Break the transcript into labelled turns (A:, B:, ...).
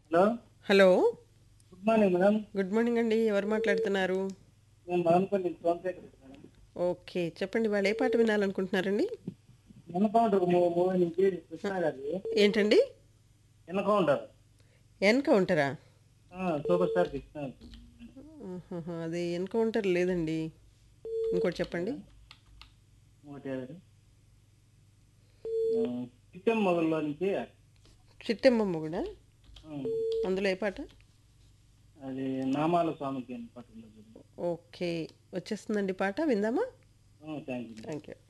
A: Hello
B: hello
A: good morning madam
B: good morning అండి ఎవరు మాట్లాడుతున్నారు
A: నేను మదనపల్లి సోమశేఖర్ మేడం
B: ఓకే చెప్పండి వాళ్ళు ఏ పాట వినాలనుకుంటున్నారండి
A: ఎన్కౌంటర్ మూవీ నుంచి కృష్ణ గారి
B: ఏంటండి
A: ఎన్కౌంటర్
B: ఎన్కౌంటరా
A: సూపర్ స్టార్ కృష్ణ
B: ఆహాహా, అది ఎన్కౌంటర్ లేదండి ఇంకోటి చెప్పండి
A: ఒకటి అది. ఆ, చిట్టెం మొగల్లో నుంచి
B: చిట్టెమ్మమ్మ కూడా
A: ఆ,
B: అందులో ఏ పాట
A: అది నామాల స్వామికి అని పట్టుకుంటుంది
B: ఓకే వచ్చేస్తుందండి పాట విందామా
A: థ్యాంక్ యూ
B: థ్యాంక్ యూ